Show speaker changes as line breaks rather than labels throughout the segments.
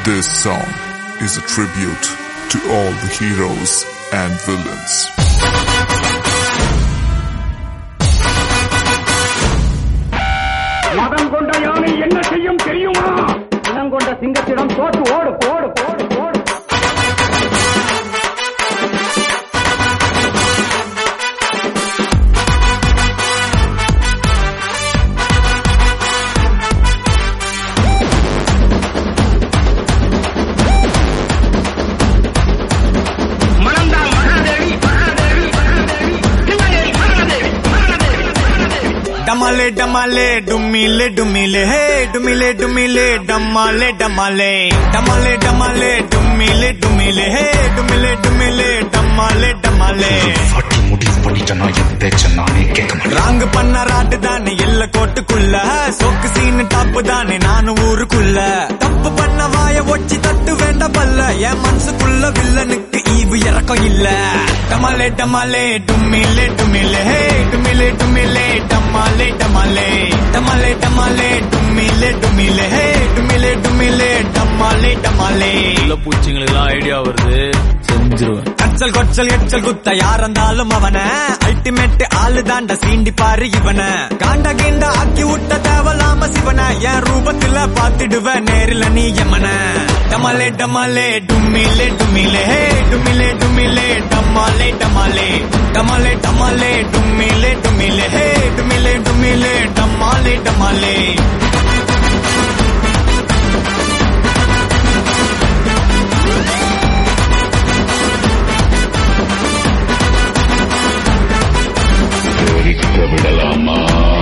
This song is a tribute to all the heroes and villains.
மதம் கொண்ட யானை என்ன செய்யும் தெரியுமா இனம் கொண்ட சிங்கத்திடம் தோற்று ஓடு ஓடு ஓடு ஓடு மணந்தால் மகாதேவி மகாதேவி மகாதேவி சிவனேரி மகாதேவி மகாதேவி மகாதேவி
डमाले डमाले डुमिले डुमिले हे डुमिले डुमिले डमाले डमाले डमाले डमाले डुमिले डुमिले हे डुमिले डुमिले डमाले डमाले
வாட்டி முடிவு பண்ணிட்டேன் நான் என் பேச்ச நானே கேட்க மாட்டேன்
ராங்கு பண்ண ராட்டு தானே எல்ல கோட்டுக்குள்ள சொக்கு சீனு டாப்பு தானே நானும் ஊருக்குள்ள தப்பு பண்ண வாய ஒச்சி தட்டு வேண்ட பல்ல என் மனசுக்குள்ள வில்லனுக்கு ஈவு இறக்கம் இல்ல டமாலே டமாலே டும்மிலே டும்மிலே ஹே டும்மிலே டும்மிலே டமாலே டமாலே டமாலே டமாலே டும்மிலே டும்மிலே ஹே டும்மிலே டும்மிலே டமாலே டமாலே
உள்ள பூச்சிங்களுக்கெல்லாம் ஐடியா வருது செஞ்சிருவேன்
கச்சல் கொச்சல் எச்சல் குத்த யார் இருந்தாலும் அவன அல்டிமேட் ஆளு தாண்ட சீண்டி பாரு இவன காண்ட கீண்ட ஆக்கி விட்ட தேவலாம சிவன என் ரூபத்துல பாத்துடுவ நேரில் நீ எமன டமாலே டமாலே டும்மிலே டும்மிலே ஹே டும்மிலே டும்மிலே டமாலே டமாலே டமாலே டமாலே டும்மிலே டும்மிலே ஹே டும்மிலே டும்மிலே டமாலே டமாலே
தெரிக்க விடலாமா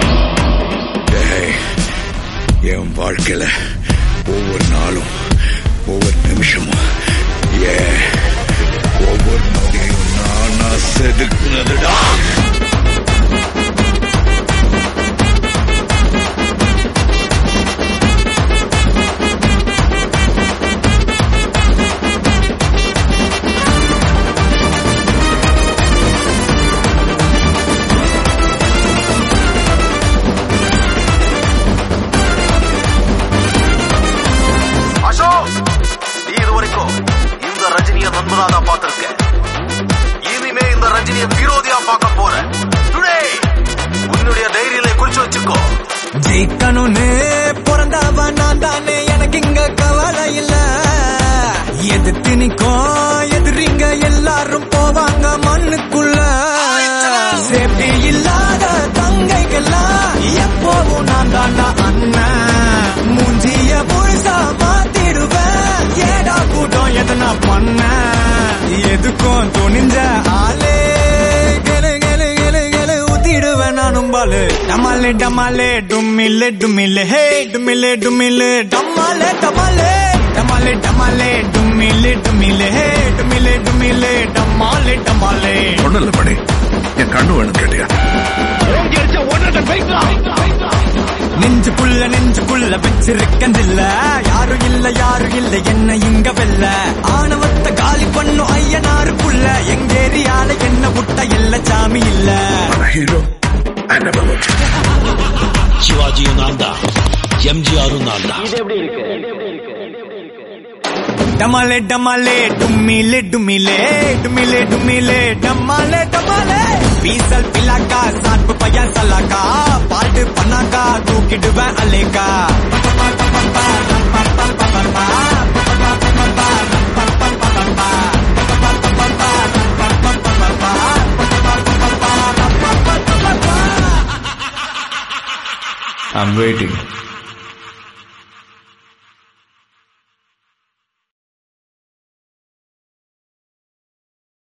என் வாழ்க்கையில ஒவ்வொரு நாளும் ஒவ்வொரு நிமிஷமும் ஏன் ஒவ்வொரு நொடியும் நானா செதுக்குனதுடா
அசோக் நீ இது வரைக்கும் இந்த ரஜினிய நண்பனா தான் பார்த்திருக்க இனிமே இந்த ரஜினிய விரோதியா பார்க்க போற டுடே உன்னுடைய டைரியில குறிச்சு வச்சுக்கோ
ஜெயிக்கணும்னு பிறந்தவன் நான் தானே எனக்கு இங்க கவலை இல்ல எதிர்த்து நிக்கும் எதிரிங்க எல்லாரும் போவாங்க மண்ணுக்குள்ள சேஃப்டி இல்லாத தங்கைகள்லாம் எப்போவும் நான் தாண்டா அண்ணன் மூஞ்சிய முழுசா மாத்திடுவேன் ஏடா கூட்டம் எதனா பண்ண எதுக்கும் துணிஞ்ச ஆளே கெலு கெலு கெலு கெலு ஊத்திடுவேன் நானும் பாலு டமாலே டமாலே டும்மிலே டும்மிலே ஹே டும்மிலே டும்மிலே டமாலே டமாலே டமாலே டமாலே டும்மிலே டும்மிலே ஹே டும்மிலே டும்மிலே டமாலே டமாலே
ஒண்ணு இல்ல மணி என் கண்ணு வேணும் கேட்டியா
ஓங்கி அடிச்சா ஒன்றரை பைசா
நெஞ்சுக்குள்ள நெஞ்சுக்குள்ள வச்சிருக்கதில்ல யாரும் இல்ல யாரும் இல்ல என்ன இங்க வெல்ல ஆணவத்தை காலி பண்ணும் ஐயனாருக்குள்ள எங்க ஏரியால என்ன விட்ட இல்ல சாமி இல்ல
ஹீரோ I never looked.
சிவாஜியும் நான் தான் எம்ஜிஆரும் நான் தான்
டமாலே டமாலே டும்மிலே டும்மிலே டும்மிலே டும்மிலே டமாலே டமாலே பீசல் பிலாக்கா சாப்பு பையன் சலாக்கா பாட்டு பண்ணாக்கா தூக்கிடுவேன் அலேக்கா
ஐம் வெயிட்டிங்